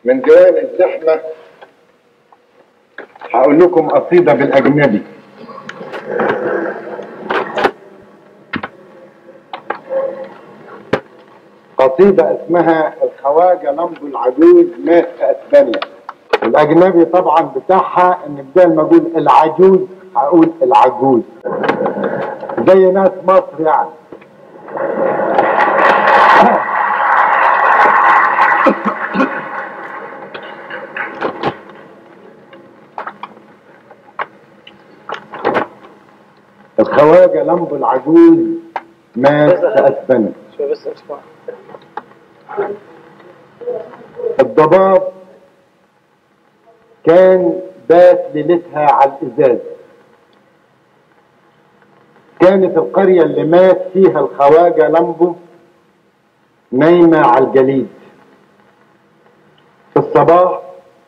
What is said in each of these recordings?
من ديوان الزحمة هقول لكم قصيدة بالأجنبي قصيدة اسمها الخواجة لمبو العجوز مات في اسبانيا الاجنبي طبعا بتاعها ان بدل ما اقول العجوز هقول العجوز زي ناس مصر يعني الخواجة لمبو العجوز مات في اسبانيا شوي بس اسمع الضباب كان بات ليلتها على الازاز كانت القرية اللي مات فيها الخواجة لمبو نايمة على الجليد في الصباح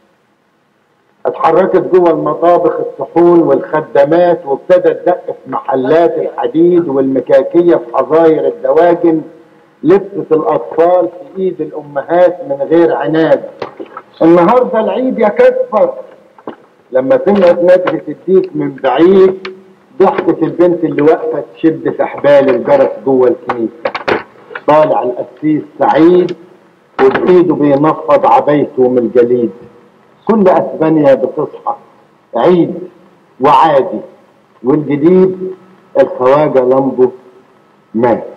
اتحركت جوه المطابخ الصحون والخدامات وابتدت دق في محلات الحديد والمكاكية في حظاير الدواجن لبست الاطفال في ايد الامهات من غير عناد النهارده العيد يا كسفر لما سمعت نبهة الديك من بعيد ضحكت البنت اللي واقفه تشد في حبال الجرس جوه الكنيسه طالع القسيس سعيد وبايده بينفض عبايته من الجليد كل اسبانيا بتصحى عيد وعادي والجديد الخواجه لمبو مات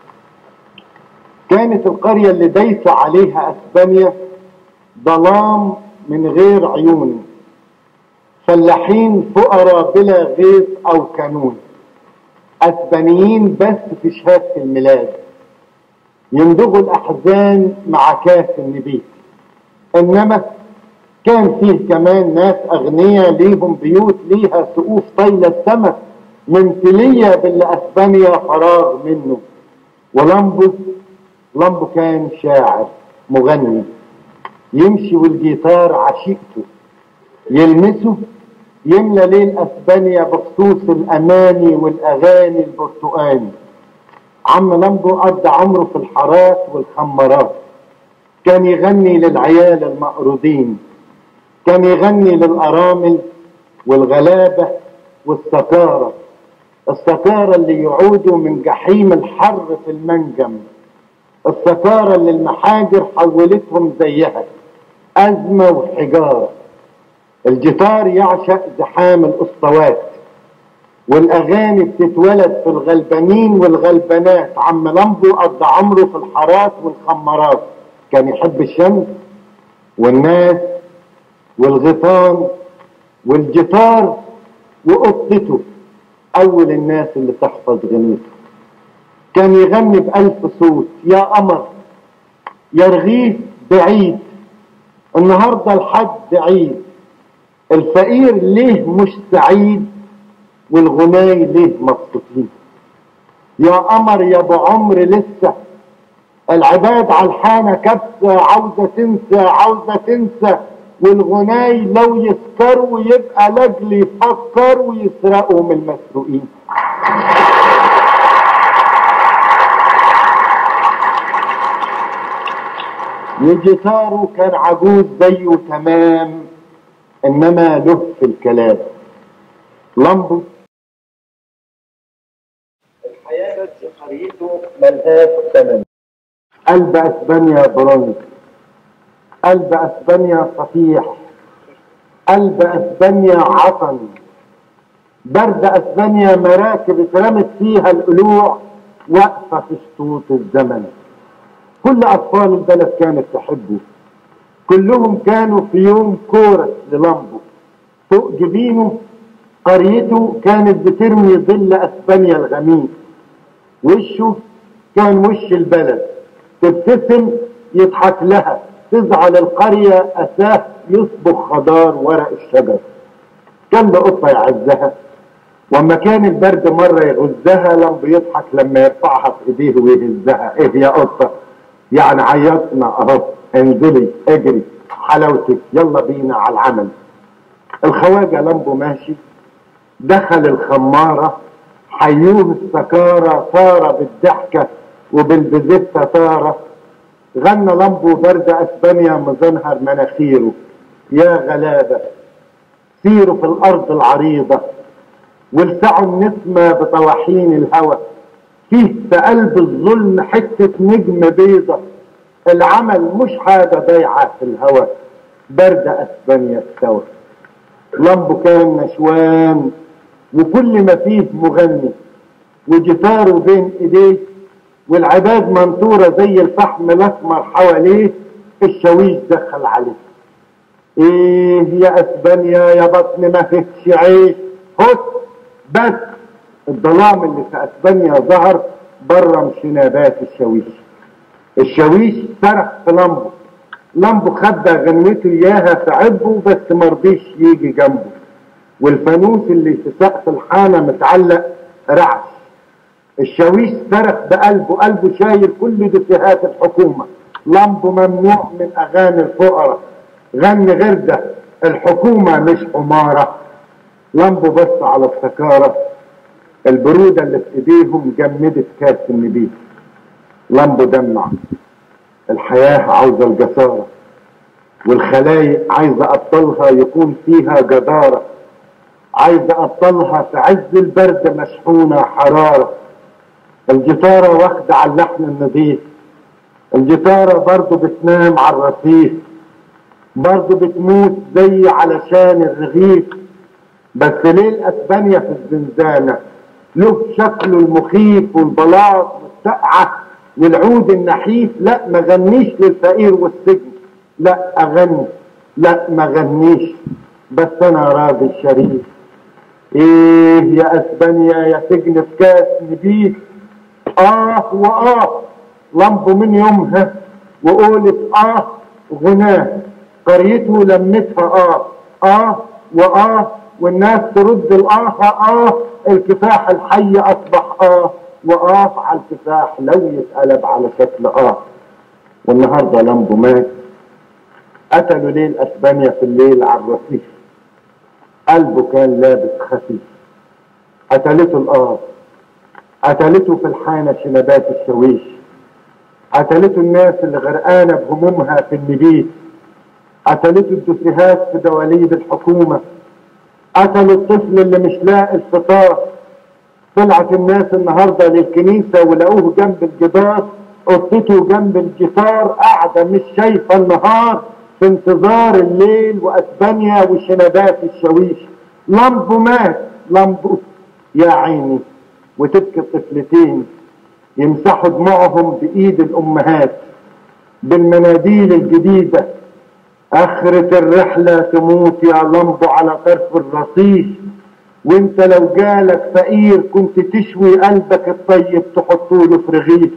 كانت القرية اللي دايسة عليها اسبانيا ظلام من غير عيون فلاحين فقراء بلا غيظ او كانون اسبانيين بس في شهادة الميلاد يندغوا الاحزان مع كاس النبيت انما كان فيه كمان ناس اغنياء ليهم بيوت ليها سقوف طايلة السما ممثلية باللي اسبانيا فراغ منه ولمبو لمبو كان شاعر مغني يمشي والجيتار عشيقته يلمسه يملى ليل اسبانيا بخصوص الاماني والاغاني البرتقاني عم لمبو قضى عمره في الحارات والخمارات كان يغني للعيال المقروضين كان يغني للارامل والغلابه والسكاره السكاره اللي يعودوا من جحيم الحر في المنجم السكارة اللي المحاجر حولتهم زيها أزمة وحجارة الجيتار يعشق زحام الأسطوات والأغاني بتتولد في الغلبانين والغلبانات عم لمبو قضى عمره في الحارات والخمارات كان يحب الشمس والناس والغيطان والجيتار وقطته أول الناس اللي تحفظ غنيته كان يغني بألف صوت يا قمر يا رغيف بعيد النهارده الحد عيد الفقير ليه مش سعيد والغناي ليه مبسوطين يا قمر يا ابو عمر لسه العباد على الحانه كبسه عاوزه تنسى عاوزه تنسى والغناي لو يسكروا يبقى لاجل يفكر ويسرقوا من المسروقين وجيتاره كان عجوز زيه تمام انما له في الكلام لمبو الحياة في قريته ملهاش ثمن قلب اسبانيا برونز قلب اسبانيا صفيح قلب اسبانيا عطن برد اسبانيا مراكب اترمت فيها القلوع واقفة في شطوط الزمن كل أطفال البلد كانت تحبه كلهم كانوا في يوم كورة للمبو فوق جبينه قريته كانت بترمي ظل أسبانيا الغميق وشه كان وش البلد تبتسم يضحك لها تزعل القرية أساه يصبغ خضار ورق الشجر كان له قطة يعزها واما كان البرد مرة يغزها لم بيضحك لما يرفعها في ايديه ويهزها ايه يا قطة يعني عيطنا اهو انزلي اجري حلاوتك يلا بينا على العمل الخواجة لمبو ماشي دخل الخمارة حيوه السكارة طارة بالضحكة وبالبزتة طارة غنى لمبو برد اسبانيا مزنهر مناخيره يا غلابة سيروا في الارض العريضة ولسعوا النسمة بطواحين الهوى فيه في قلب الظلم حتة نجم بيضة العمل مش حاجة ضايعة في الهوى برد اسبانيا استوى لمبو كان نشوان وكل ما فيه مغني وجيتاره بين ايديه والعباد منطورة زي الفحم الاسمر حواليه الشاويش دخل عليه ايه يا اسبانيا يا بطن ما فيهش عيش هس بس الظلام اللي في اسبانيا ظهر بره مشنابات الشاويش الشاويش صرخ في لمبو لمبو خد غنوته اياها في عبه بس مرضيش يجي جنبه والفانوس اللي في سقف الحانة متعلق رعش الشاويش صرخ بقلبه قلبه شايل كل دفهات الحكومة لمبو ممنوع من اغاني الفقراء غني غير ده الحكومة مش حمارة لمبو بص على السكارة البرودة اللي في ايديهم جمدت كاس النبيذ لمبو دمع الحياة عاوزة الجسارة والخلايق عايزة أبطالها يكون فيها جدارة عايزة أبطالها في عز البرد مشحونة حرارة الجيتارة واخدة على اللحن النظيف الجيتارة برضو بتنام على الرصيف برضو بتموت زي علشان الرغيف بس ليه الأسبانيا في الزنزانة له شكله المخيف والبلاط والسقعة والعود النحيف لا ما غنيش للفقير والسجن لا اغني لا ما غنيش بس انا راجل شريف ايه يا اسبانيا يا سجن في كاس نبيك اه واه لمبه من يومها وقولت اه غناه قريته لمتها اه اه واه والناس ترد الاه اه الكفاح الحي اصبح اه واه على الكفاح لو يتقلب على شكل اه والنهارده لمبو مات قتلوا ليل اسبانيا في الليل على الرصيف قلبه كان لابس خفيف قتلته الاه قتلته في الحانه شنبات الشويش قتلته الناس اللي غرقانه بهمومها في النبيت قتلته الدسيهات في دواليب الحكومه قتلوا الطفل اللي مش لاقي الفطار طلعت الناس النهارده للكنيسه ولقوه جنب الجدار قطته جنب الجيتار قاعده مش شايفه النهار في انتظار الليل واسبانيا وشنبات الشاويش لمبو مات لمبو يا عيني وتبكي الطفلتين يمسحوا دموعهم بايد الامهات بالمناديل الجديده اخرة الرحلة تموت يا لمبو على طرف الرصيف وانت لو جالك فقير كنت تشوي قلبك الطيب تحطوله في رغيف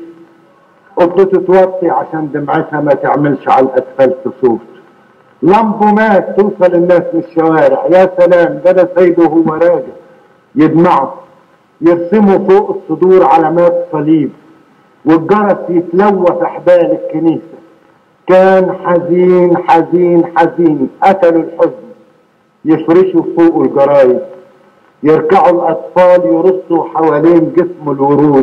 قطته توطي عشان دمعتها ما تعملش على الاسفلت صوت لمبو مات توصل الناس من الشوارع يا سلام ده انا سايبه وهو راجع يدمعوا يرسموا فوق الصدور علامات صليب والجرس يتلوى في حبال الكنيسه كان حزين حزين حزين قتلوا الحزن يفرشوا فوق الجرايد يركعوا الأطفال يرصوا حوالين جسم الورود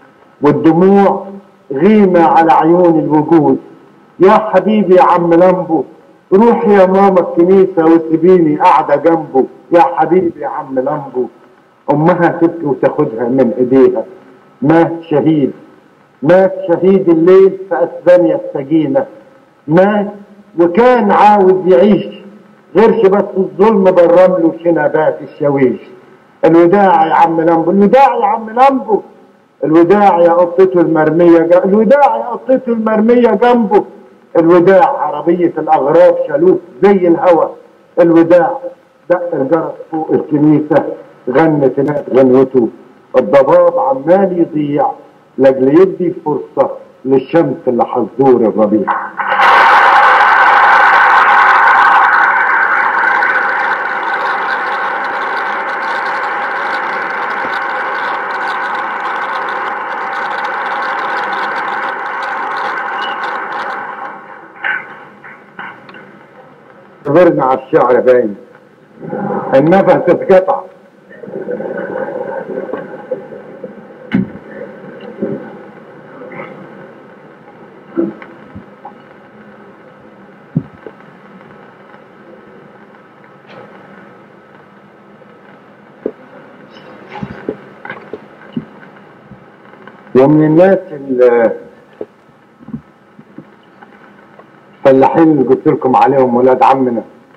والدموع غيمة على عيون الوجود يا حبيبي يا عم لمبو روح يا ماما الكنيسة وسيبيني قاعدة جنبه يا حبيبي يا عم لمبو أمها تبكي وتاخدها من إيديها مات شهيد مات شهيد الليل في أسبانيا السجينة مات وكان عاوز يعيش غيرش بس الظلم بالرمل وشنبات الشاويش الوداع يا عم لمبو الوداع يا عم لمبو الوداع يا قطته المرمية جنبه الوداع يا قطته المرمية جنبه الوداع عربية الأغراب شالوه زي الهوا الوداع دق الجرس فوق الكنيسة غنت هناك غنوته الضباب عمال يضيع لاجل يدي فرصة للشمس اللي حزور الربيع صبرنا على الشعر باين النفس اتقطع ومن الناس ال- الفلاحين اللي قلت لكم عليهم ولاد عمنا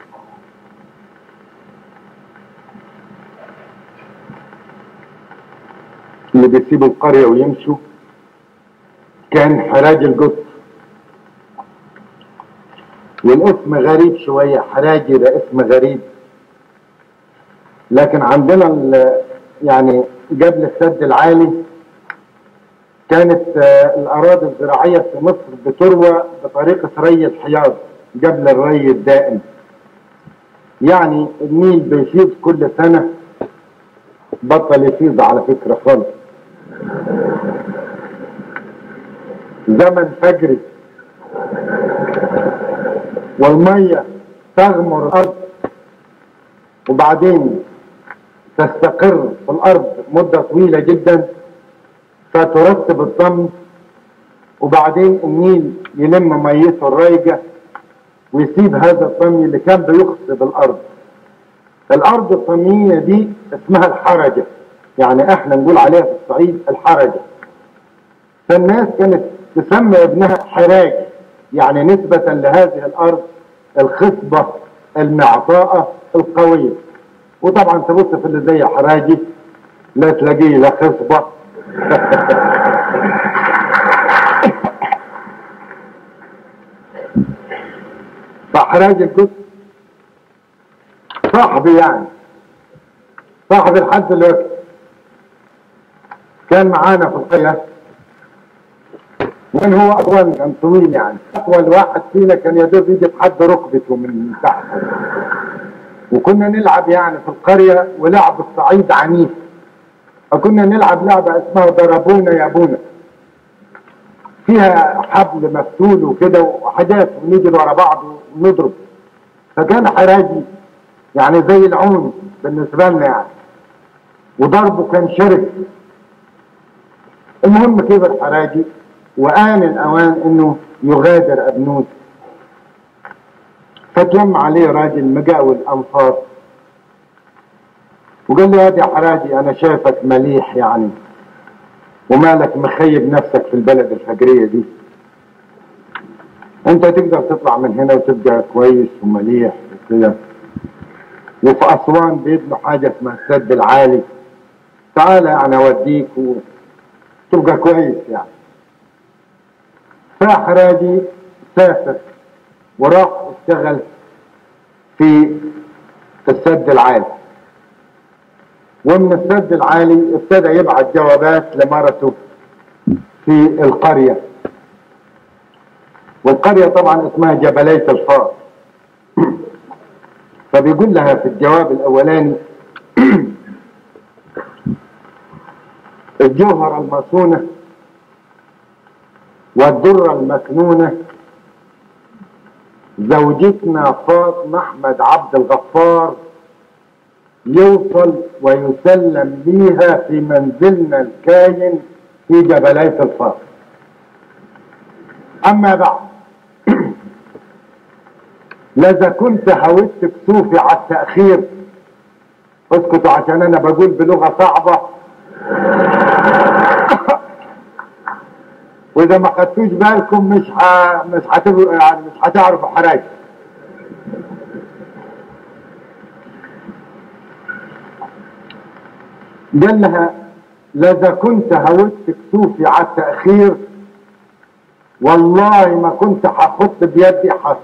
اللي بيسيبوا القرية ويمشوا كان حراج القط والاسم غريب شوية حراجي ده اسم غريب لكن عندنا ال- يعني قبل السد العالي كانت آه، الأراضي الزراعية في مصر بتروى بطريقة ري الحياض قبل الري الدائم يعني النيل بيفيض كل سنة بطل يفيض على فكرة خالص زمن فجري والمية تغمر الأرض وبعدين تستقر في الأرض مدة طويلة جدا فترتب الضم وبعدين النيل يلم ميته الرايجة ويسيب هذا الطمي اللي كان بيخصب الأرض الأرض الطمية دي اسمها الحرجة يعني احنا نقول عليها في الصعيد الحرجة فالناس كانت تسمي ابنها حراج يعني نسبة لهذه الأرض الخصبة المعطاءة القوية وطبعا تبص في اللي زي حراجي لا تلاقيه لا خصبة فحراج القدس صاحبي يعني صاحبي لحد دلوقتي كان معانا في القرية وكان هو أطول كان طويل يعني أطول واحد فينا كان يدوب يجي لحد ركبته من تحت وكنا نلعب يعني في القرية ولعب الصعيد عنيف فكنا نلعب لعبة اسمها ضربونا يا ابونا فيها حبل مفتول وكده وحاجات ونيجي ورا بعض ونضرب فكان حراجي يعني زي العون بالنسبة لنا يعني وضربه كان شرس المهم كبر حراجي وآن الأوان إنه يغادر أبنوس فتلم عليه راجل مقاول أنفار وقال له يا حراجي أنا شايفك مليح يعني ومالك مخيب نفسك في البلد الفجرية دي انت تقدر تطلع من هنا وتبقى كويس ومليح وكده وفي أسوان بيبنوا حاجة اسمها السد العالي تعالى أنا أوديك وتبقى كويس يعني فحراجي سافر وراح اشتغل في السد العالي ومن السد العالي ابتدى يبعت جوابات لمرته في القرية والقرية طبعا اسمها جبلية الفار فبيقول لها في الجواب الاولاني الجوهرة المصونة والدرة المكنونة زوجتنا فاطمة أحمد عبد الغفار يوصل ويسلم ليها في منزلنا الكاين في جبلية الفار أما بعد لذا كنت هودت كسوفي على التأخير اسكتوا عشان أنا بقول بلغة صعبة واذا ما خدتوش بالكم مش ح... مش هتبقوا يعني مش هتعرفوا حراج قال لها لذا كنت هودت كسوفي على التأخير والله ما كنت هحط بيدي حصر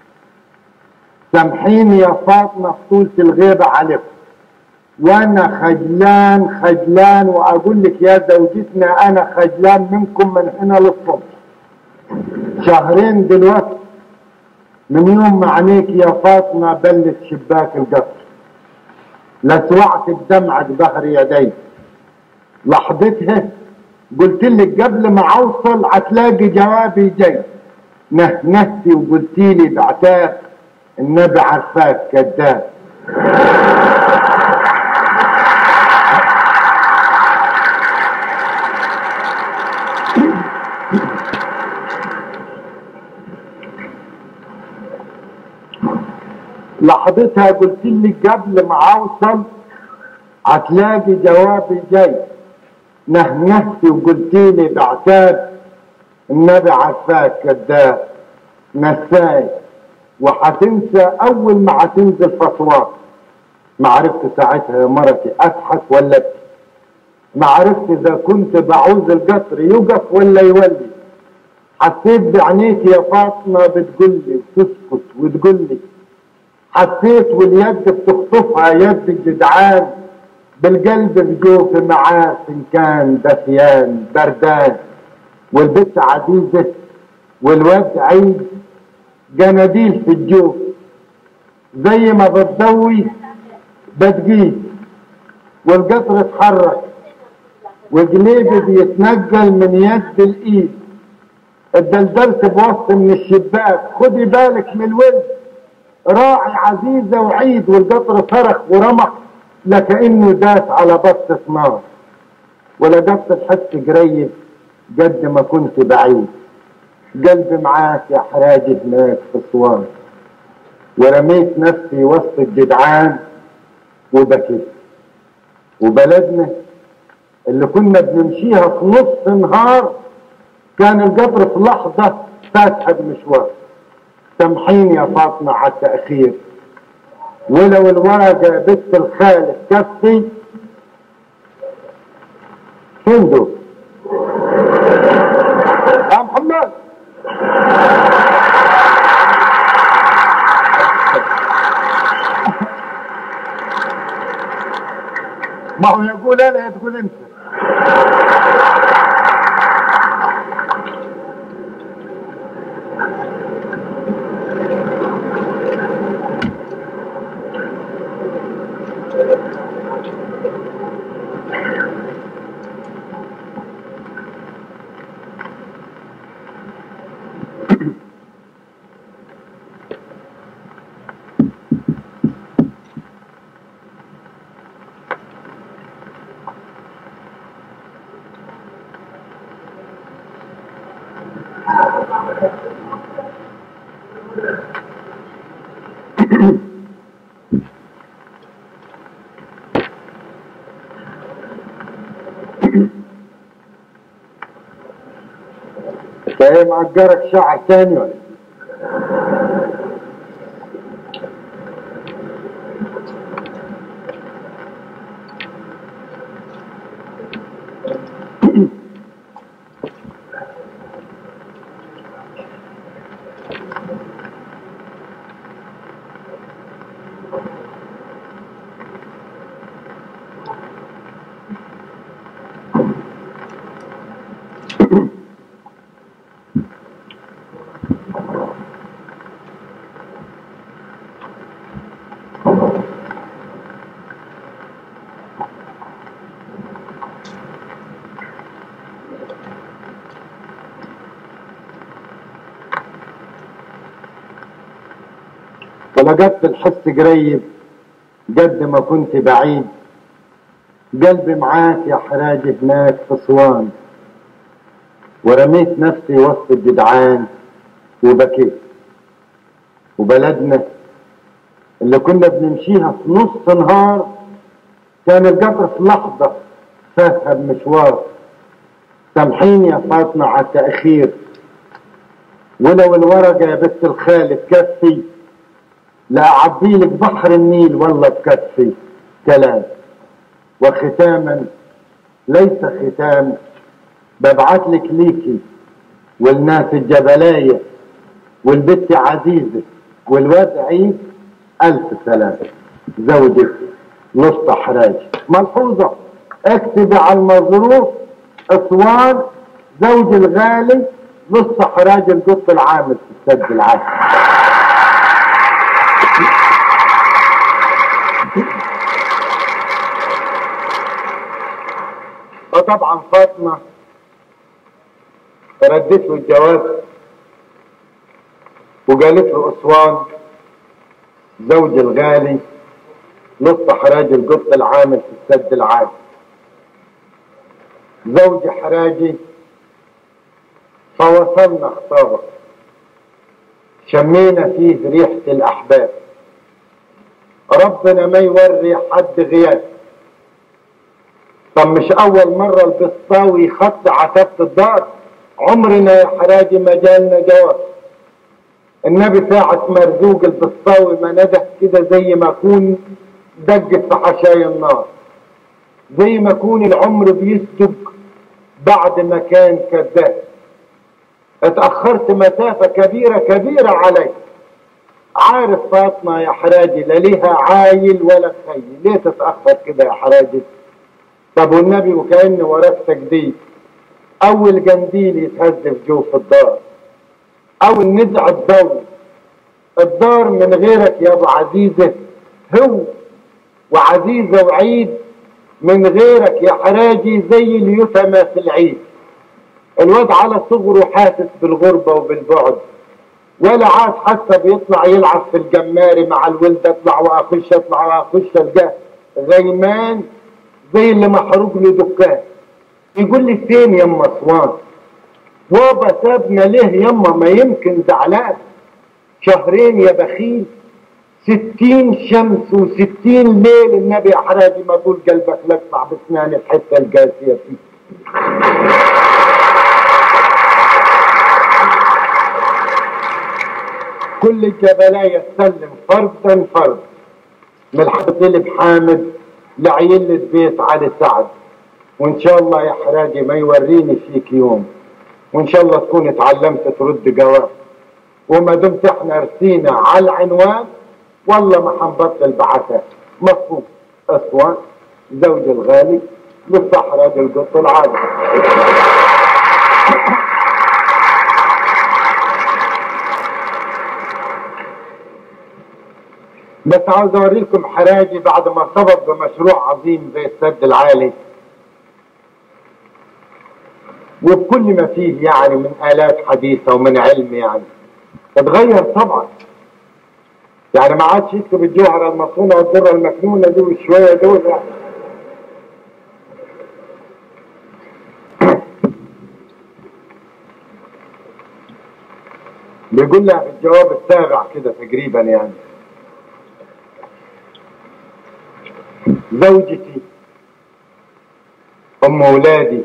سامحيني يا فاطمة في طولة الغيبة عليكم وانا خجلان خجلان واقول لك يا زوجتنا انا خجلان منكم من هنا للصبح شهرين دلوقتي من يوم ما عينيك يا فاطمه بلت شباك القصر لسوعت بدمعك ظهر يدي لحظتها قلت لك قبل ما اوصل هتلاقي جوابي جاي نهنهتي وقلتي لي بعتاب النبي عرفاك كذاب لحظتها قلت لي قبل ما اوصل هتلاقي جوابي جاي نهنهتي وقلتي لي بعتاب النبي عفاك كذاب نساي وحتنسى اول ما حتنزل فتوى ما عرفت ساعتها يا مرتي اضحك ولا ابكي ما عرفت اذا كنت بعوز القطر يوقف ولا يولي حسيت بعينيك يا فاطمه بتقول لي وتسكت وتقول لي حسيت واليد بتخطفها يد الجدعان بالقلب بجوف معاه ان كان دفيان بردان والبت عزيزه والواد عيد جناديل في الجوف زي ما بتضوي بتجيب والقطر اتحرك وجليبي بيتنقل من يد الايد اتدلدلت بوسط من الشباك خدي بالك من الولد راعي عزيزة وعيد والقطر صرخ ورمق لكأنه داس على بطة نار ولقيت الحس قريب قد ما كنت بعيد قلبي معاك يا حراجي هناك في اسوان ورميت نفسي وسط الجدعان وبكيت وبلدنا اللي كنا بنمشيها في نص نهار كان القبر في لحظة فاتحة بمشوار سامحيني يا فاطمة على التأخير ولو الورقة بنت الخالد كفي فين دول؟ يا محمد ما هو يقول انا تقول انت فايه معجرك شعر تاني ولا فلقيت الحس قريب قد ما كنت بعيد قلبي معاك يا حراجي هناك في اسوان ورميت نفسي وسط الجدعان وبكيت وبلدنا اللي كنا بنمشيها في نص نهار كان القطر في لحظة فاتها بمشوار سامحيني يا فاطمة على التأخير ولو الورقة يا بنت الخالد كفي لا أعبيلك بحر النيل والله بكفي كلام وختاما ليس ختام ببعت لك ليكي والناس الجبلاية والبت عزيزة والواد عيد ألف سلام زوجك نص حراج ملحوظة اكتبي على المظروف اسوان زوج الغالي نص حراج القط العامل في السد العالي وطبعا فاطمة ردت له الجواب وقالت له أسوان زوج الغالي نص حراج القط العامل في السد العالي زوج حراجي فوصلنا خطابه شمينا فيه ريحة الأحباب ربنا ما يوري حد غياب طب مش اول مرة البسطاوي خط عتبة الدار عمرنا يا حراجي ما جالنا جواب النبي ساعة مرزوق البسطاوي ما نده كده زي ما يكون دقت في حشايا النار زي ما يكون العمر بيسدق بعد ما كان كذاب اتأخرت مسافة كبيرة كبيرة علي عارف فاطمة يا حراجي لا ليها عايل ولا خي ليه تتأخر كده يا حراجي طب والنبي وكأن وراك تجديد أول جنديل يتهز في جوف الدار أول نزع الضوء الدار من غيرك يا أبو عزيزة هو وعزيزة وعيد من غيرك يا حراجي زي اليتامى في العيد الواد على صغره حاسس بالغربة وبالبعد ولا عاد حتى بيطلع يلعب في الجماري مع الولد اطلع واخش اطلع واخش الجاه غيمان زي اللي محروق له دكان يقول لي فين يما اسوان بابا سابنا ليه يما ما يمكن زعلان شهرين يا بخيل ستين شمس وستين ليل النبي يا حراجي ما طول قلبك لقطع بسنان الحته القاسيه فيه كل الجبلاية تسلم فردا فرد من الحبيب حامد لعيلة بيت علي سعد وان شاء الله يا حراجي ما يوريني فيك يوم وان شاء الله تكون اتعلمت ترد جواب وما دمت احنا رسينا على العنوان والله ما حنبطل بعثات مفهوم اسوان زوجي الغالي للصحراء القط العادي بس عاوز اوريكم حراجي بعد ما ارتبط بمشروع عظيم زي السد العالي وبكل ما فيه يعني من آلات حديثة ومن علم يعني اتغير طبعا يعني ما عادش يكتب الجوهرة المصونة والذرة المكنونة دي وشوية دول يعني بيقول لها في الجواب السابع كده تقريبا يعني زوجتي ام اولادي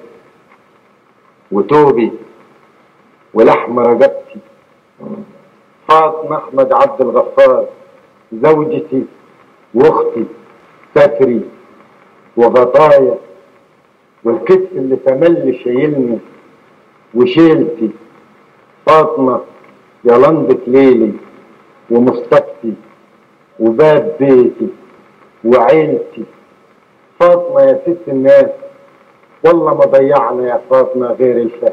وتوبي ولحم رقبتي فاطمه احمد عبد الغفار زوجتي واختي ستري وغطايا والكتف اللي تمل شايلني وشيلتي فاطمه يا لندة ليلي ومصطفتي وباب بيتي وعيلتي فاطمة يا ست الناس والله ما ضيعنا يا فاطمة غير الفهم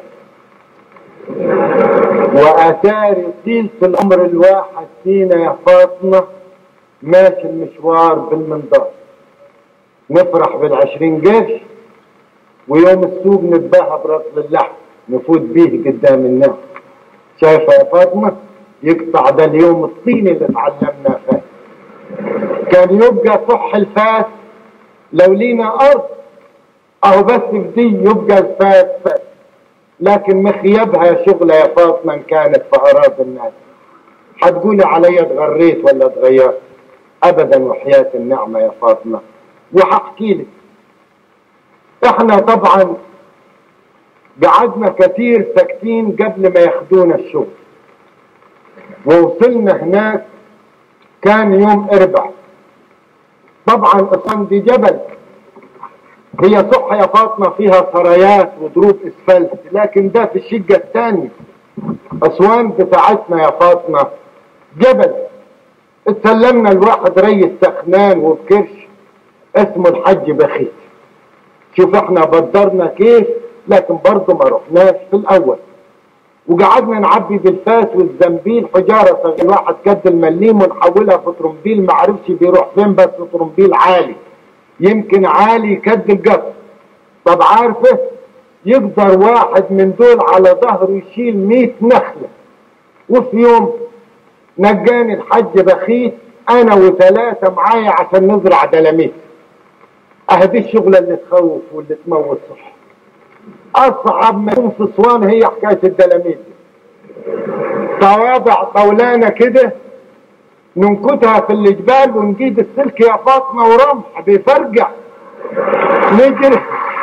وأثار طيلة العمر الواحد فينا يا فاطمة ماشي المشوار بالمنظار نفرح بالعشرين قرش ويوم السوق نتباهى برطل اللحم نفوت بيه قدام الناس شايفة يا فاطمة يقطع ده اليوم الطين اللي اتعلمنا فيه كان يبقى صح الفاس لو لينا ارض اهو بس في دي يبقى الفاس فاس لكن مخيبها شغلة يا فاطمة ان كانت في اراضي الناس هتقولي عليا اتغريت ولا اتغيرت ابدا وحياة النعمة يا فاطمة وهحكي لك احنا طبعا قعدنا كتير ساكتين قبل ما ياخدونا الشغل ووصلنا هناك كان يوم اربع طبعا اسوان دي جبل هي صح يا فاطمة فيها سرايات وضروب اسفلت لكن ده في الشقة الثانية اسوان بتاعتنا يا فاطمة جبل اتسلمنا الواحد ريس سخنان وبكرش اسمه الحج بخيت شوف احنا بدرنا كيف لكن برضه ما رحناش في الاول وقعدنا نعبي بالفاس والزنبيل حجاره صغير الواحد كد المليم ونحولها في طرمبيل ما عرفش بيروح فين بس طرمبيل عالي يمكن عالي كد القصر طب عارفه يقدر واحد من دول على ظهره يشيل 100 نخله وفي يوم نجاني الحج بخيت انا وثلاثه معايا عشان نزرع دلاميت اهدي الشغله اللي تخوف واللي تموت صح اصعب ما يكون في اسوان هي حكايه الدلاميت صوابع طولانه كده ننكتها في الجبال ونجيب السلك يا فاطمه ورمح بيفرجع نجري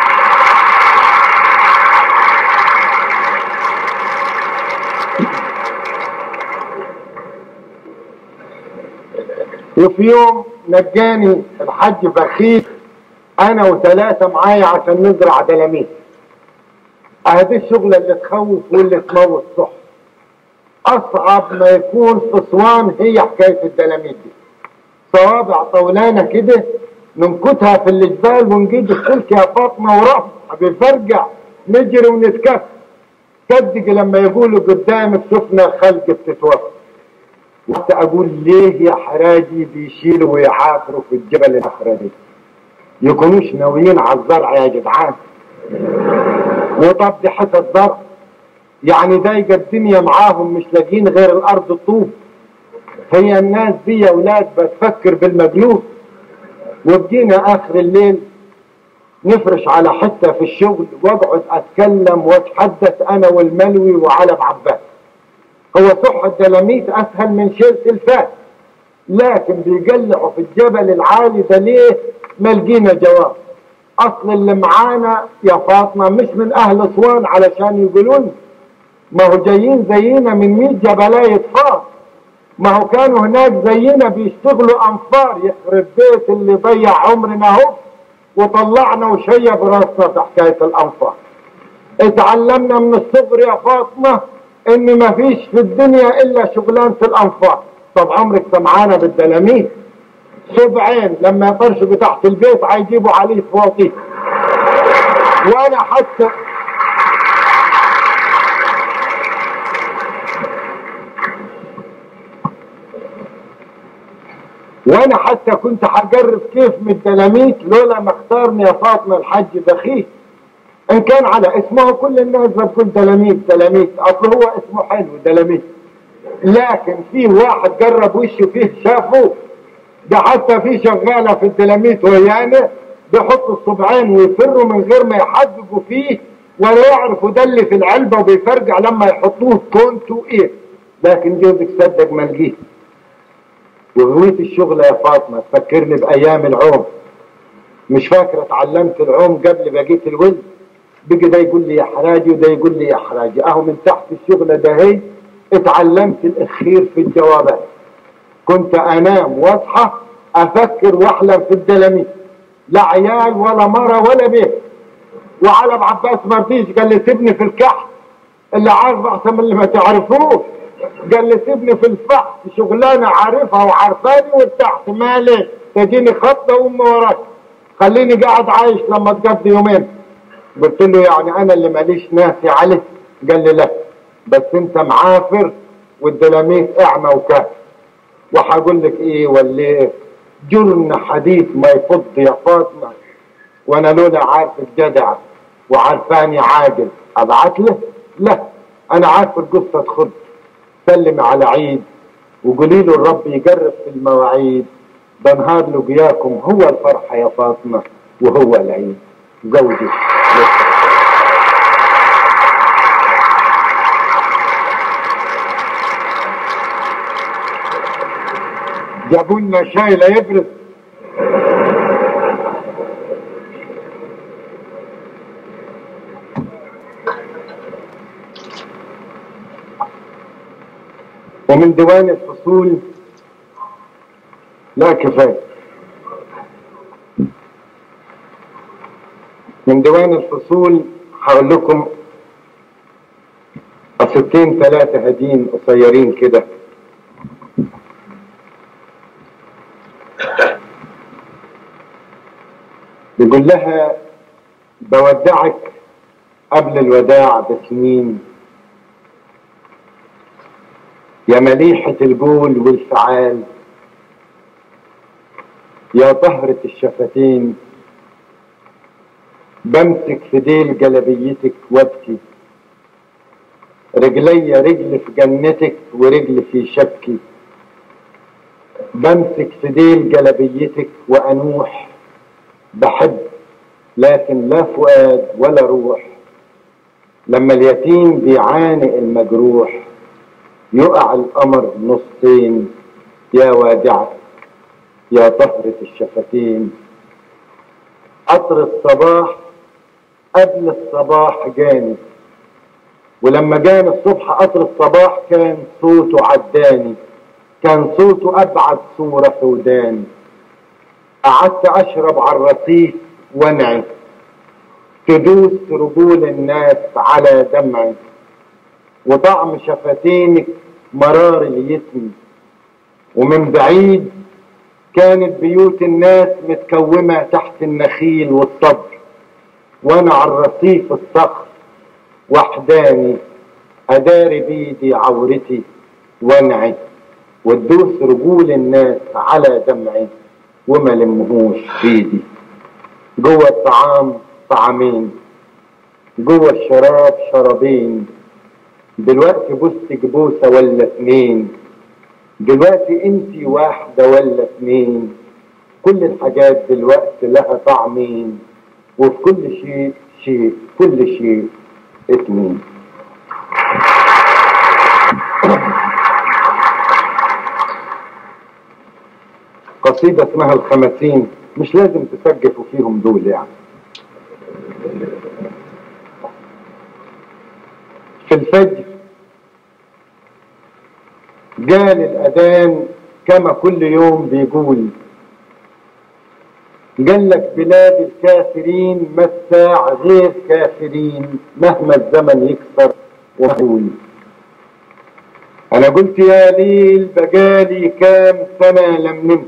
وفي يوم نجاني الحاج بخيل انا وثلاثة معايا عشان نزرع دلاميت هذه الشغلة اللي تخوف واللي تموت صح اصعب ما يكون في اسوان هي حكاية الدلاميت دي صوابع طولانة كده ننكتها في الجبال ونجيب السلك يا فاطمة ورفع بفرجع نجري ونتكف صدق لما يقولوا قدامك شفنا خلق بتتوفى وقت اقول ليه يا حراجي بيشيلوا ويحافروا في الجبل الاخراني يكونوش ناويين على الزرع يا جدعان وطب دي حتى زرع يعني ضايقه الدنيا معاهم مش لاقيين غير الارض طوب هي الناس دي يا اولاد بتفكر بالمجلوس وبجينا اخر الليل نفرش على حته في الشغل واقعد اتكلم واتحدث انا والملوي وعلم عباس هو صح الدلاميت اسهل من شيل سلفات لكن بيقلعوا في الجبل العالي ده ليه ما لقينا جواب اصل اللي معانا يا فاطمه مش من اهل اسوان علشان يقولوا لنا ما هو جايين زينا من 100 جبلايه فاس ما هو كانوا هناك زينا بيشتغلوا انفار يخرب بيت اللي ضيع عمرنا اهو وطلعنا وشيب راسنا في حكايه الانفار اتعلمنا من الصغر يا فاطمه ان ما فيش في الدنيا الا شغلانه الانفار طب عمرك سمعانا بالدلاميت سبعين لما يطرشوا تحت البيت هيجيبوا عليه فواطيس وانا حتى وانا حتى كنت هجرب كيف من الدلاميت لولا ما اختارني يا فاطمه الحاج بخيل ان كان على اسمه كل الناس بتقول دلاميت دلاميت اصل هو اسمه حلو دلاميت لكن في واحد جرب وشه فيه شافه ده حتى في شغاله في الدلاميت ويانا بيحطوا الصبعين ويفروا من غير ما يحدقوا فيه ولا يعرفوا ده اللي في العلبه وبيفرجع لما يحطوه كونتو ايه لكن جوزك صدق ما لقيه وهوية الشغل يا فاطمة تفكرني بأيام العوم مش فاكر اتعلمت العوم قبل بقية الولد بقي ده يقول لي يا حراجي وده يقول لي يا حراجي اهو من تحت الشغلة ده هي اتعلمت الاخير في الجوابات كنت انام واصحى افكر واحلم في الدلاميت لا عيال ولا مرة ولا بيت وعلى عباس مرتيش قال لي سيبني في الكحل اللي عارف احسن من اللي ما تعرفوش قال لي سيبني في الفحص شغلانه عارفها وعارفاني وارتحت مالي تجيني خطه وام وراك خليني قاعد عايش لما تقضي يومين قلت له يعني انا اللي ماليش ناسي عليه قال لي لا بس انت معافر والدلاميت اعمى وكافر وهقول لك ايه ولا ايه جرن حديث ما يفض يا فاطمه وانا لولا عارفك جدع وعارفاني عاجل ابعت له لا انا عارف القصه خد سلم على عيد وقولي له الرب يقرب في المواعيد ده نهار لقياكم هو الفرحة يا فاطمة وهو العيد زوجي جابوا لنا شاي لا يبرد ومن ديوان الفصول لا كفاية من ديوان الفصول هقول لكم قصتين ثلاثة هدين قصيرين كده بيقول لها بودعك قبل الوداع بسنين يا مليحة الجول والفعال يا طهرة الشفتين بمسك في ديل جلبيتك وابكي رجلي رجل في جنتك ورجل في شبكي بمسك في ديل جلبيتك وانوح بحب لكن لا فؤاد ولا روح لما اليتيم بيعانق المجروح يقع القمر نصين يا وادعة يا طهرة الشفتين قطر الصباح قبل الصباح جاني ولما جاني الصبح قطر الصباح كان صوته عداني كان صوته أبعد صورة في ودان قعدت أشرب على الرصيف وانعي تدوس رجول الناس على دمعي وطعم شفتينك مرار اليتم ومن بعيد كانت بيوت الناس متكومة تحت النخيل والصبر وانا على الرصيف الصخر وحداني اداري بيدي عورتي وانعي وتدوس رجول الناس على دمعي وما لمهوش بيدي جوه الطعام طعامين جوه الشراب شرابين دلوقتي بوستك بوسة ولا اتنين دلوقتي انتي واحدة ولا اتنين كل الحاجات دلوقتي لها طعمين وفي كل شيء شيء كل شيء اتنين قصيدة اسمها الخمسين مش لازم تسجفوا فيهم دول يعني في الفجر قال الأذان كما كل يوم بيقول قال لك بلاد الكافرين ما الساع غير كافرين مهما الزمن يكسر ويقول أنا قلت يا ليل بقالي كام سنة لم نمت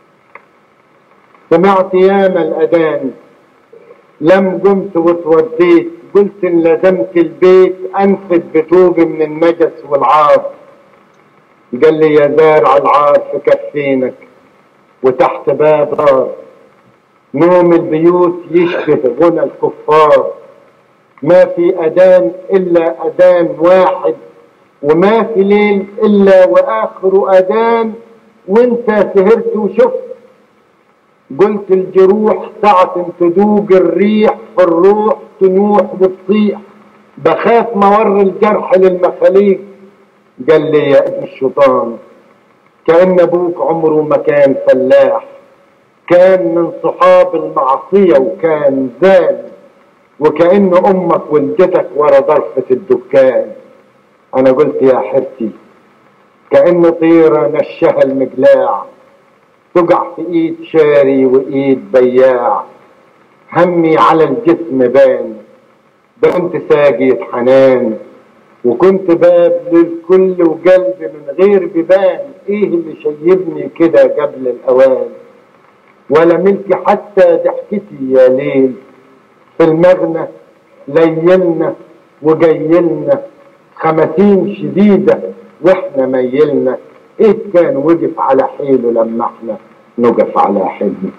سمعت ياما الأذان لم قمت وتوديت قلت ان لزمت البيت انفد بتوبي من النجس والعار قال لي يا زارع العار في كفينك وتحت باب دار نوم البيوت يشبه غنى الكفار ما في أذان إلا أذان واحد وما في ليل إلا وآخر أذان وانت سهرت وشفت قلت الجروح ساعة تذوق الريح في الروح تنوح وتصيح بخاف مور الجرح للمخاليق قال لي يا ابن الشيطان كأن ابوك عمره ما كان فلاح كان من صحاب المعصية وكان زان وكأن امك ولدتك ورا ضرفة الدكان انا قلت يا حرتي كأن طيرة نشها المقلاع تقع في ايد شاري وايد بياع همي على الجسم بان ده كنت ساقية حنان وكنت باب للكل وقلبي من غير بيبان ايه اللي شيبني كده قبل الاوان ولا ملكي حتى ضحكتي يا ليل في المغنى ليلنا وجيلنا خمسين شديدة واحنا ميلنا ايه كان وقف على حيله لما احنا نقف على حيلنا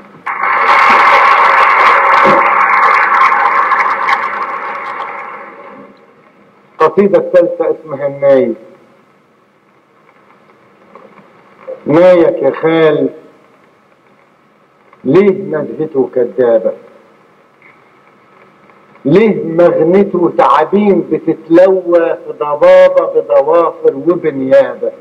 القصيدة الثالثة اسمها الناي نايك يا خال ليه ندهته كدابة ليه مغنته تعابين بتتلوى في ضبابة بضوافر وبنيابة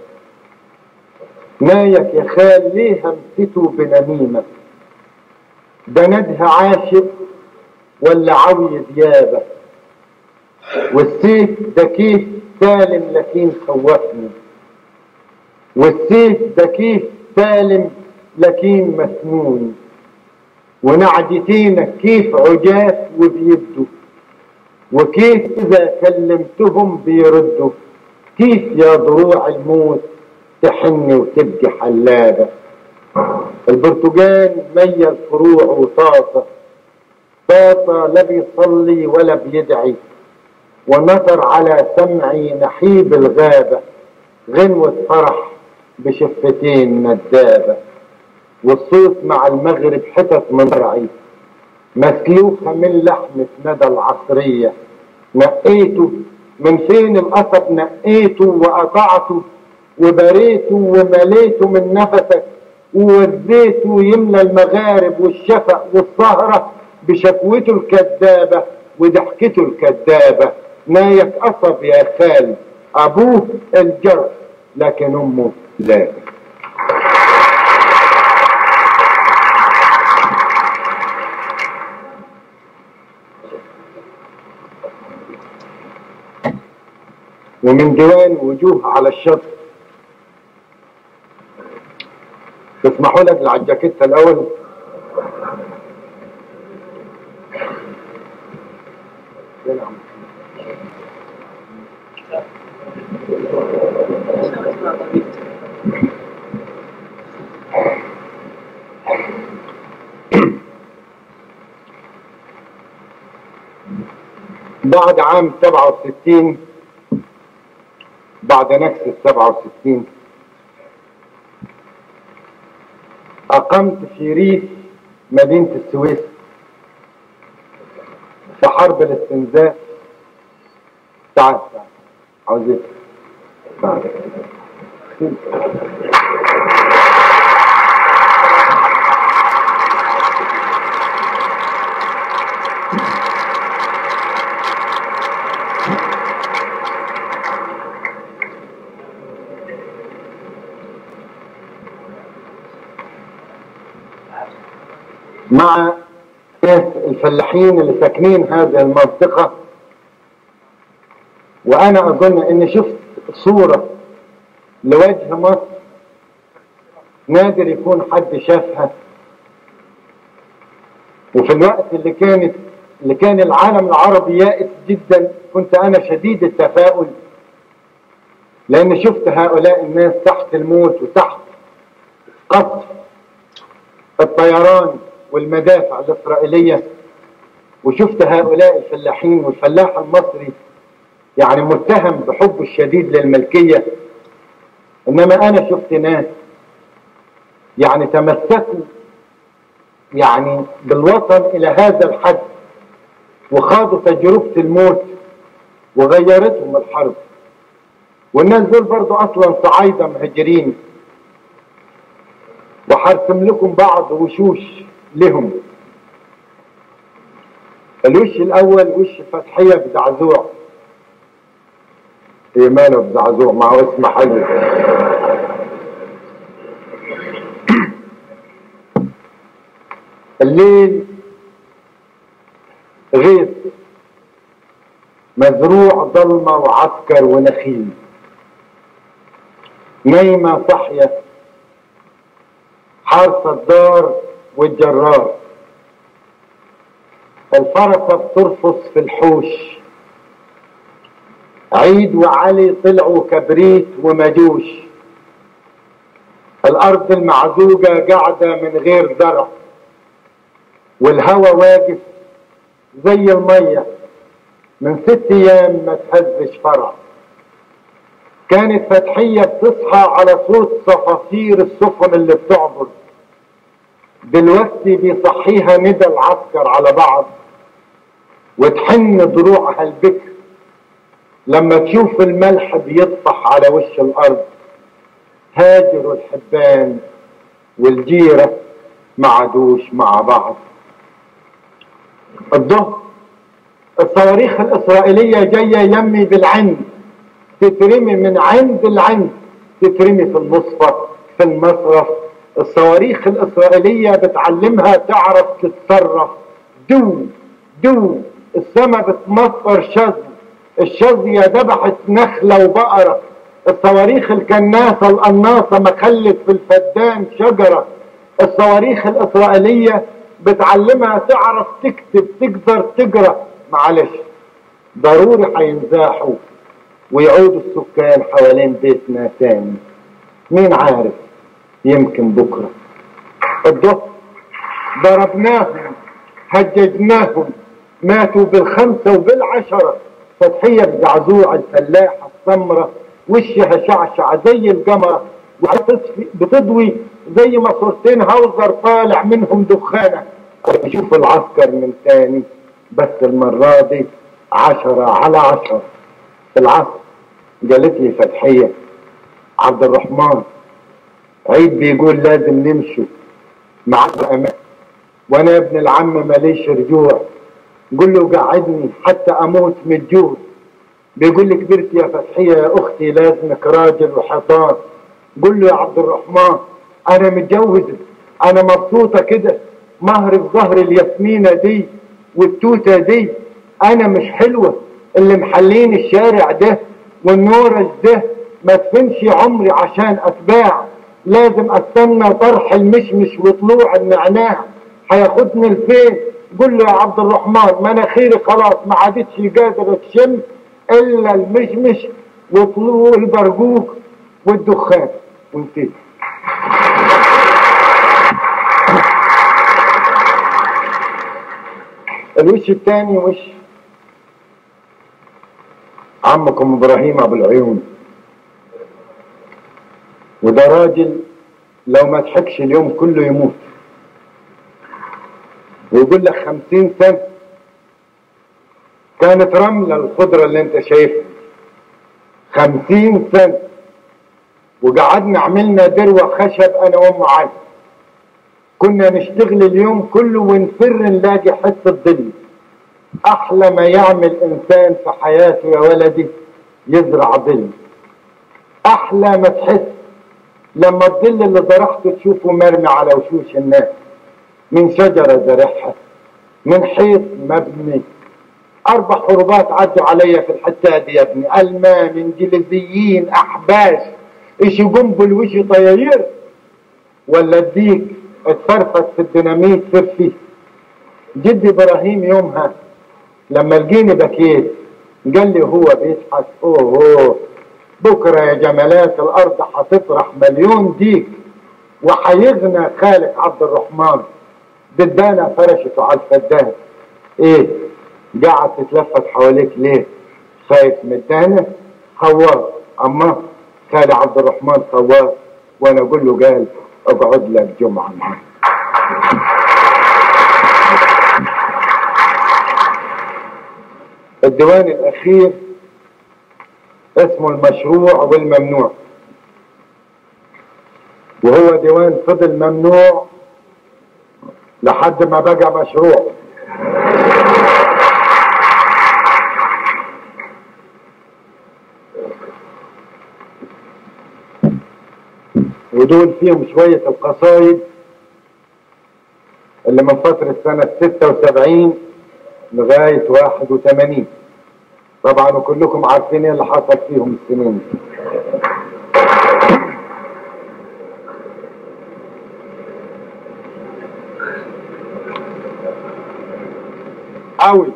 نايك يا خال ليه همسته بنميمة ده ندها عاشق ولا عوي ديابة والسيف ده كيف سالم لكن خوفني والسيف ده كيف سالم لكن مسنون ونعجتينك كيف عجاف وبيدوا وكيف إذا كلمتهم بيردوا كيف يا ضروع الموت تحني وتبقي حلابة البرتقال ميل فروع وطاطة طاطة لا بيصلي ولا بيدعي ونطر على سمعي نحيب الغابة غنوة فرح بشفتين ندابة والصوت مع المغرب حتت من رعي مسلوخة من لحمة ندى العصرية نقيته من فين القصب نقيته وقطعته وبريته ومليته من نفسك ووزيته يملى المغارب والشفق والسهرة بشكوته الكذابة وضحكته الكذابة نايك قصب يا خال ابوه الجرس لكن امه لا ومن ديوان وجوه على الشط تسمحوا لك على الجاكيتة الأول بعد عام 67 بعد نكسة 67 أقمت في ريف مدينة السويس في حرب الاستنزاف تعال تعال عاوزك تعال مع الفلاحين اللي ساكنين هذه المنطقة وأنا أظن إني شفت صورة لوجه مصر نادر يكون حد شافها وفي الوقت اللي كانت اللي كان العالم العربي يائس جدا كنت أنا شديد التفاؤل لأن شفت هؤلاء الناس تحت الموت وتحت قصف الطيران والمدافع الإسرائيلية وشفت هؤلاء الفلاحين والفلاح المصري يعني متهم بحبه الشديد للملكية إنما أنا شفت ناس يعني تمسكوا يعني بالوطن إلى هذا الحد وخاضوا تجربة الموت وغيرتهم الحرب والناس دول برضو أصلا صعايدة مهاجرين وحرسم لكم بعض وشوش لهم الوش الاول وش فتحيه بزعزوع ايمانه بزعزوع معه اسم حي الليل غيث مزروع ضلمة وعسكر ونخيل نايمة صحية حارسة الدار والجرار الفرسة بترفص في الحوش عيد وعلي طلعوا كبريت ومجوش الأرض المعزوجة قاعدة من غير زرع والهوى واقف زي المية من ست أيام ما تهزش فرع كانت فتحية بتصحى على صوت صفافير السفن اللي بتعبر دلوقتي بيصحيها ندى العسكر على بعض وتحن ضروعها البكر لما تشوف الملح بيطفح على وش الارض هاجروا الحبان والجيرة ما عادوش مع بعض الظهر الصواريخ الإسرائيلية جاية يمي بالعند تترمي من عند العند تترمي في المصفى في المصرف الصواريخ الإسرائيلية بتعلمها تعرف تتصرف دو دو السما بتمطر شظ الشظية ذبحت نخلة وبقرة الصواريخ الكناسة القناصة مخلت في الفدان شجرة الصواريخ الإسرائيلية بتعلمها تعرف تكتب تقدر تقرا معلش ضروري هينزاحوا ويعودوا السكان حوالين بيتنا تاني مين عارف يمكن بكرة الظهر ضربناهم هججناهم ماتوا بالخمسة وبالعشرة فتحية بزعزوع الفلاحة السمرة وشها شعشع زي القمرة بتضوي زي ما صورتين هاوزر طالع منهم دخانة يشوف العسكر من تاني بس المرة دي عشرة على عشرة في العصر قالت لي فتحية عبد الرحمن عيد بيقول لازم نمشوا مع الأمان وانا ابن العم ماليش رجوع قل له قعدني حتى اموت من الجوع بيقول لي كبرت يا فتحية يا اختي لازمك راجل وحصان قل له يا عبد الرحمن انا متجوزة انا مبسوطة كده مهر في ظهر الياسمينة دي والتوتة دي انا مش حلوة اللي محلين الشارع ده والنورج ده ما تفنش عمري عشان اتباع لازم استنى طرح المشمش وطلوع النعناع هياخدني لفين قول له يا عبد الرحمن مناخيري خلاص ما عادتش قادر تشم الا المشمش وطلوع البرقوق والدخان وانتهي الوش الثاني وش عمكم ابراهيم ابو العيون وده راجل لو ما ضحكش اليوم كله يموت ويقول لك خمسين سنة كانت رملة الخضرة اللي انت شايفها خمسين سنة وقعدنا عملنا دروة خشب انا وام علي كنا نشتغل اليوم كله ونفر نلاقي حتة ظل احلى ما يعمل انسان في حياته يا ولدي يزرع ظل احلى ما تحس لما الظل اللي زرعته تشوفه مرمي على وشوش الناس من شجرة زرعها من حيط مبني اربع حروبات عدوا عليا في الحتة دي يا ابني المان انجليزيين احباش ايش قنبل وش طياير ولا اديك اتفرفت في الديناميت سر فيه جدي ابراهيم يومها لما لقيني بكيت قال لي هو بيضحك اوه اوه بكره يا جمالات الارض هتطرح مليون ديك وهيغنى خالك عبد الرحمن بالدانة فرشته على الفدان ايه قاعد تتلفت حواليك ليه خايف من الدانة خوار اما خالي عبد الرحمن خوار وانا اقول له قال اقعد لك جمعة معاه الديوان الاخير اسمه المشروع والممنوع وهو ديوان فضل ممنوع لحد ما بقى مشروع ودول فيهم شوية القصايد اللي من فترة سنة 76 لغاية 81 طبعا وكلكم عارفين ايه اللي حصل فيهم السنين دي قوي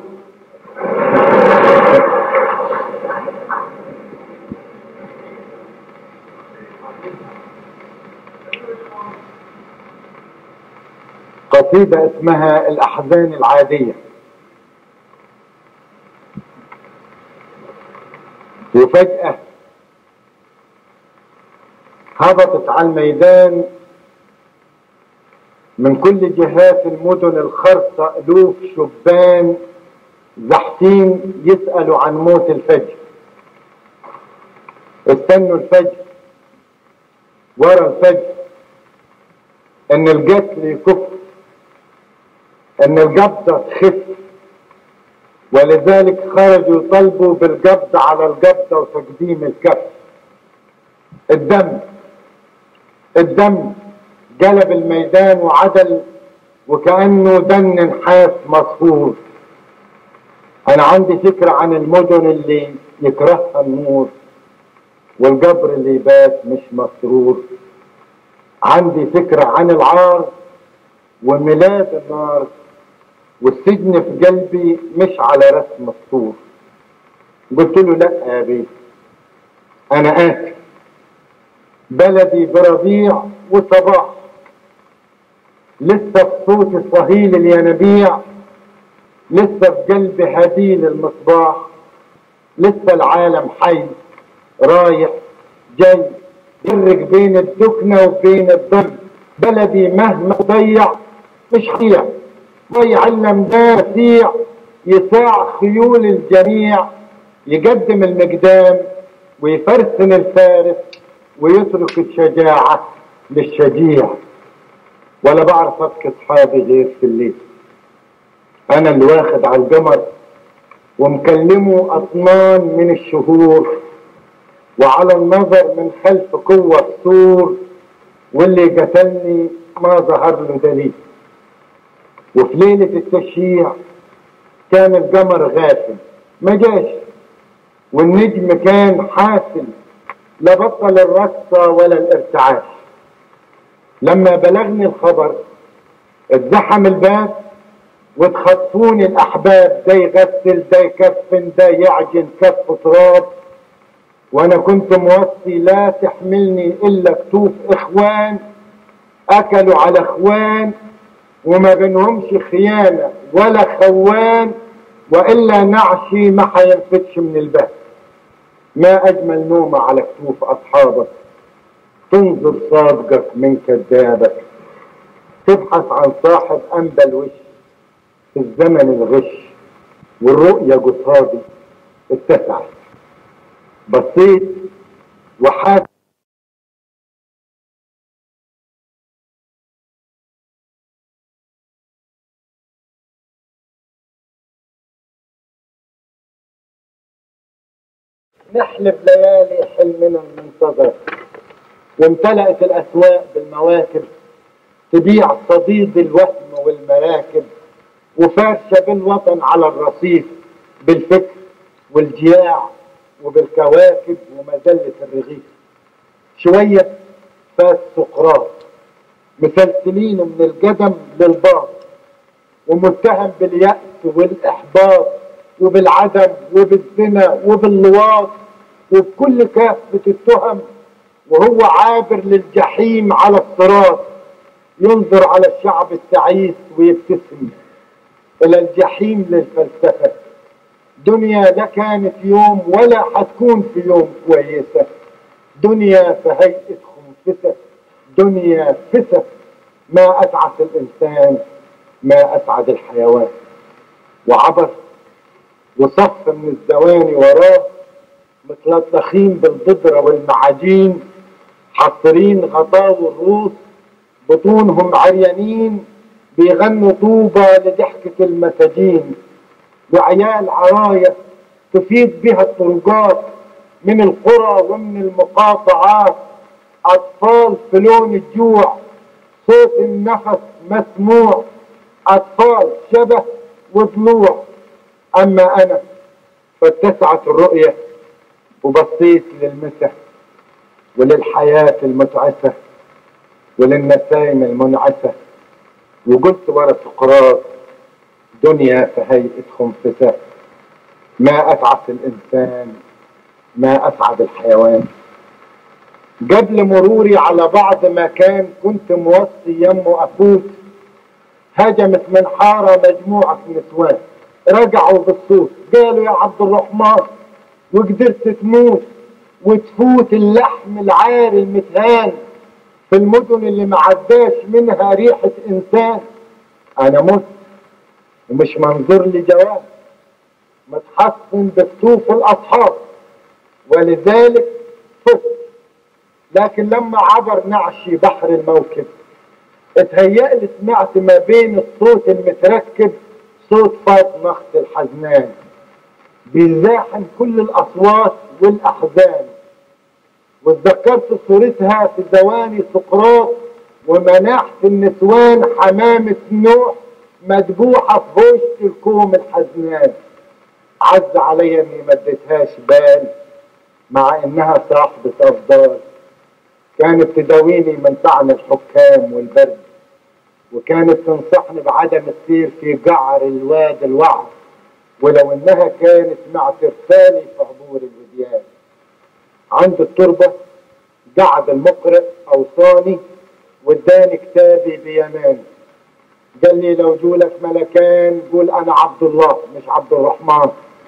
قصيدة اسمها الأحزان العادية وفجأة هبطت على الميدان من كل جهات المدن الخرصة ألوف شبان زحفين يسألوا عن موت الفجر استنوا الفجر ورا الفجر ان القتل يكف ان القبضة تخف ولذلك خرجوا يطالبوا بالقبض على القبضة وتقديم الكف الدم الدم قلب الميدان وعدل وكأنه دن نحاس مصفور انا عندي فكرة عن المدن اللي يكرهها النور والقبر اللي يبات مش مسرور عندي فكرة عن العار وميلاد النار والسجن في قلبي مش على رسم السور قلت له لا يا بيه انا اسف بلدي بربيع وصباح لسه في صوت صهيل الينابيع لسه في قلبي هديل المصباح لسه العالم حي رايح جاي يفرق بين الدكنة وبين الضر بلدي مهما ضيع مش هيع ما يعلم ده يسيع يساع خيول الجميع يقدم المقدام ويفرسن الفارس ويترك الشجاعة للشجيع ولا بعرف ابكي اصحابي غير في الليل انا اللي واخد على القمر ومكلمه اطنان من الشهور وعلى النظر من خلف قوة السور واللي قتلني ما ظهر له دليل وفي ليلة التشييع كان القمر غافل ما جاش والنجم كان حافل لا بطل الرقصة ولا الارتعاش لما بلغني الخبر اتزحم الباب وتخطفوني الاحباب ده يغسل ده يكفن ده يعجن كف تراب وانا كنت موصي لا تحملني الا كتوف اخوان اكلوا على اخوان وما بينهمش خيانة ولا خوان والا نعشي ما حينفتش من الباب ما اجمل نومة على كتوف اصحابك تنظر صادقك من كذابك تبحث عن صاحب انبى الوش في الزمن الغش والرؤية قصادي اتسعت بصيت وحاس نحلب ليالي حلمنا المنتظر وامتلأت الأسواق بالمواكب تبيع صديد الوهم والمراكب وفارشة بالوطن على الرصيف بالفكر والجياع وبالكواكب ومذلة الرغيف شوية فات سقراط مسلسلين من القدم للباط ومتهم باليأس والإحباط وبالعدم وبالزنا وباللواط وبكل كافة التهم وهو عابر للجحيم على الصراط ينظر على الشعب التعيس ويبتسم إلى الجحيم للفلسفة دنيا لا كانت يوم ولا حتكون في يوم كويسة دنيا فهيئة خنفسة دنيا فسة ما أسعد الإنسان ما أسعد الحيوان وعبر وصف من الزواني وراه متلطخين بالبودرة والمعاجين حاصرين غطاو الروس بطونهم عريانين بيغنوا طوبة لضحكة المساجين وعيال عراية تفيد بها الطرقات من القرى ومن المقاطعات أطفال في لون الجوع صوت النفس مسموع أطفال شبه وضلوع أما أنا فاتسعت الرؤية وبصيت للمسح وللحياة المتعسة وللنسايم المنعسة وقلت ورا سقراط دنيا فهيئة خنفسة ما أسعد الإنسان ما أسعد الحيوان قبل مروري على بعض مكان كنت موصي يمه أفوت هجمت من حارة مجموعة نسوان رجعوا بالصوت قالوا يا عبد الرحمن وقدرت تموت وتفوت اللحم العاري المتهان في المدن اللي ما عداش منها ريحة إنسان أنا مت ومش منظور لي جواب متحصن بكتوف الأصحاب ولذلك فت لكن لما عبر نعشي بحر الموكب اتهيأ لي سمعت ما بين الصوت المتركب صوت فاطمة الحزنان بيزاحم كل الأصوات والأحزان واتذكرت صورتها في زواني سقراط ومناحة النسوان حمامة نوح مدبوحة في وسط الكوم الحزنان عز عليا اني ما اديتهاش بال مع انها صاحبة افضال كانت تداويني من طعن الحكام والبرد وكانت تنصحني بعدم السير في قعر الواد الوعر ولو انها كانت مع ترسالي في عبور الوديان عند التربة قعد المقرئ اوصاني واداني كتابي بيماني قال لي لو جولك ملكان قول انا عبد الله مش عبد الرحمن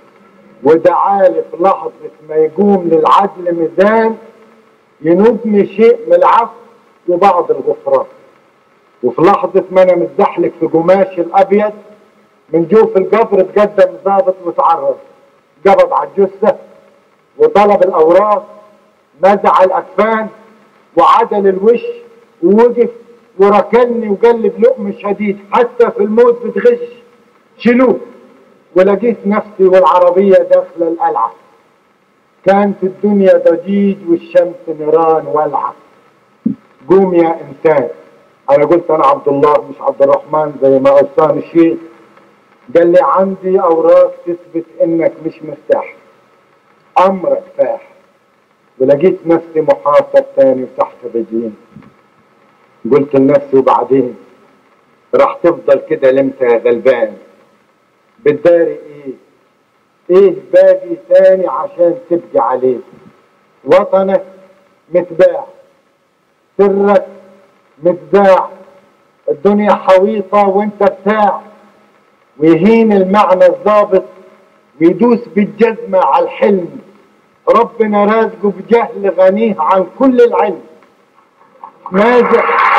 ودعالي في لحظة ما يقوم للعدل ميزان ينوبني شيء من العفو وبعض الغفران وفي لحظة ما انا متزحلق في قماش الابيض من جوف القبر تقدم ضابط وتعرض قبض على الجثة وطلب الاوراق نزع الاكفان وعدل الوش ووقف وركلني وقلب لقم شديد حتى في الموت بتغش شلوه ولقيت نفسي والعربية داخلة القلعة كانت الدنيا ضجيج والشمس نيران والعة قوم يا انسان انا قلت انا عبد الله مش عبد الرحمن زي ما اوصاني الشيخ قال لي عندي اوراق تثبت انك مش مرتاح امرك فاح ولقيت نفسي محاصر تاني وتحت رجلين قلت لنفسي وبعدين راح تفضل كده لمتى يا غلبان بالداري ايه ايه باقي تاني عشان تبقي عليه وطنك متباع سرك متباع الدنيا حويطة وانت بتاع ويهين المعنى الضابط ويدوس بالجزمة على الحلم ربنا رازقه بجهل غنيه عن كل العلم ماذا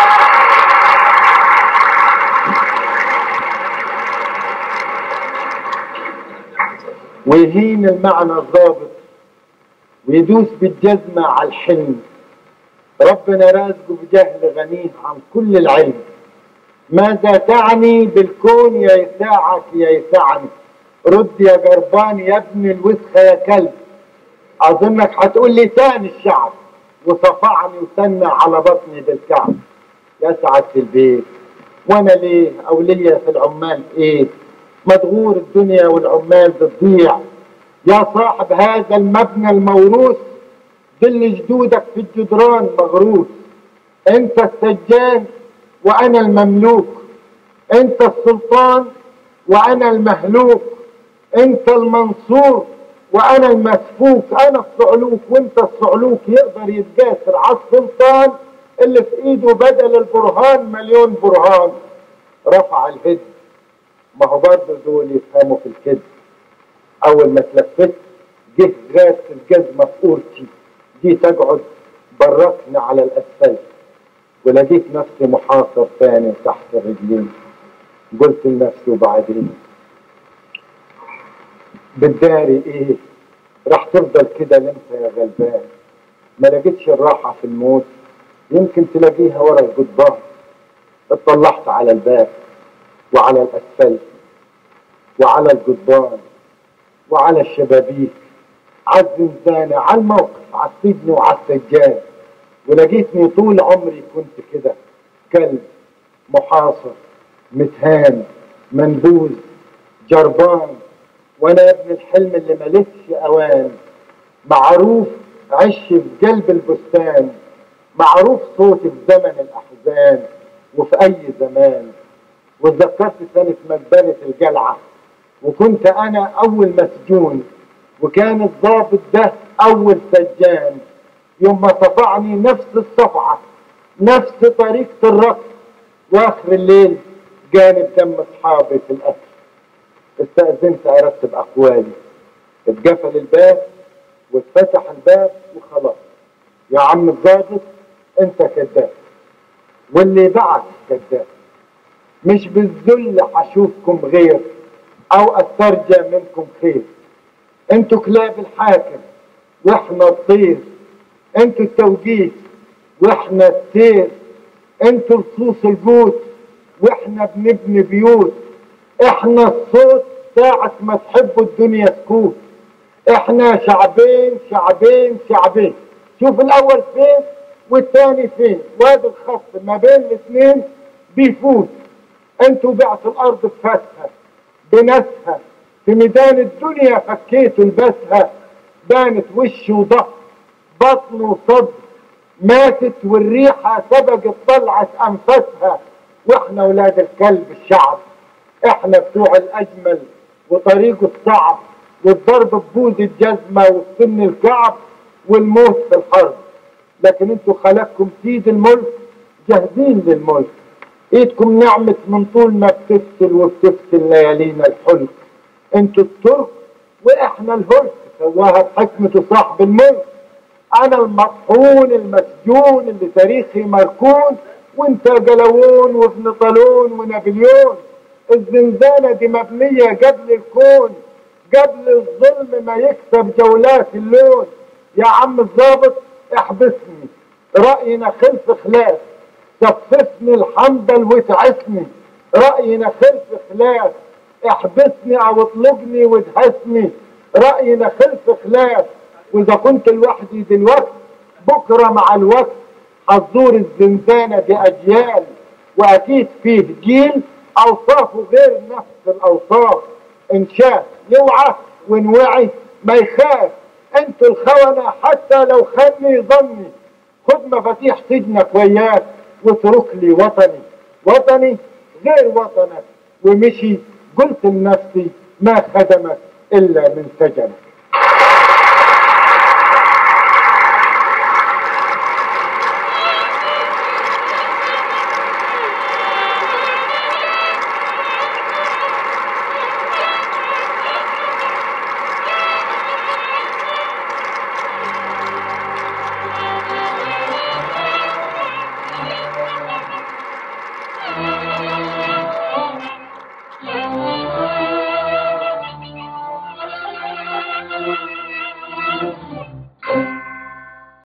ويهين المعنى الضابط ويدوس بالجزمة على الحلم ربنا رازقه بجهل غنيه عن كل العلم ماذا تعني بالكون يا يساعك يا يساعني رد يا جربان يا ابن الوسخة يا كلب اظنك هتقول لي تاني الشعب وصفعني وسنى على بطني بالكعب يا سعادة البيت وانا ليه او ليا في العمال ايه مدغور الدنيا والعمال بتضيع يا صاحب هذا المبنى الموروث ظل جدودك في الجدران مغروس انت السجان وانا المملوك انت السلطان وانا المهلوك انت المنصور وانا المسفوك انا الصعلوك وانت الصعلوك يقدر يتجاسر على السلطان اللي في ايده بدل البرهان مليون برهان رفع الهد ما هو برضه دول يفهموا في الكذب اول ما اتلفت جه غاس الجزمه في قورتي جيت اقعد بركني على الاسفلت ولقيت نفسي محاصر تاني تحت رجلين قلت لنفسي وبعدين بالداري ايه راح تفضل كده لمتى يا غلبان ما لقيتش الراحة في الموت يمكن تلاقيها ورا القضبان اطلعت على الباب وعلى الاسفلت وعلى القضبان وعلى الشبابيك على الزنزانة على الموقف على السجن وعلى السجان ولقيتني طول عمري كنت كده كلب محاصر متهان منبوذ جربان وانا يا ابن الحلم اللي ملكش اوان معروف عش في قلب البستان معروف صوتي في زمن الاحزان وفي اي زمان واتذكرت سنة مقبرة الجلعة وكنت انا اول مسجون وكان الضابط ده اول سجان يوم ما صفعني نفس الصفعة نفس طريقة الرقص واخر الليل جانب دم اصحابي في الاكل استأذنت ارتب اقوالي اتقفل الباب واتفتح الباب وخلاص يا عم الضابط انت كذاب واللي بعد كذاب مش بالذل هشوفكم غير او استرجى منكم خير انتوا كلاب الحاكم واحنا الطير انتوا التوجيه واحنا السير انتوا لصوص الجود واحنا بنبني بيوت احنا الصوت ساعة ما تحبوا الدنيا سكوت احنا شعبين شعبين شعبين شوف الاول فين والتاني فين وادي الخط ما بين الاثنين بيفوت انتوا بعتوا الارض بفتها بناسها في ميدان الدنيا فكيتوا لباسها بانت وش وضهر بطن وصدر ماتت والريحة سبقت طلعت أنفاسها وإحنا ولاد الكلب الشعب إحنا بتوع الأجمل وطريقه الصعب والضرب ببوز الجزمة والسن الكعب والموت في الحرب لكن انتوا خلقكم سيد الملك جاهزين للملك ايدكم نعمت من طول ما بتفتل وبتفتل ليالينا الحلك انتوا الترك واحنا الهلك سواها بحكمة صاحب الملك انا المطحون المسجون اللي تاريخي مركون وانت جلوون وابن طالون ونابليون الزنزانة دي مبنية قبل الكون قبل الظلم ما يكسب جولات اللون يا عم الظابط احبسني رأينا خلف خلاف صففني الحنبل وتعسني رأينا خلف خلاف احبسني او اطلقني وادهسني رأينا خلف خلاف واذا كنت لوحدي دلوقتي بكرة مع الوقت هتزور الزنزانة دي اجيال واكيد فيه جيل اوصافه غير نفس الاوصاف ان شاف يوعى وان وعي ما يخاف انتوا الخونة حتى لو خلي ظني خد مفاتيح سجنك وياك واترك لي وطني وطني غير وطنك ومشي قلت لنفسي ما خدمك إلا من سجنك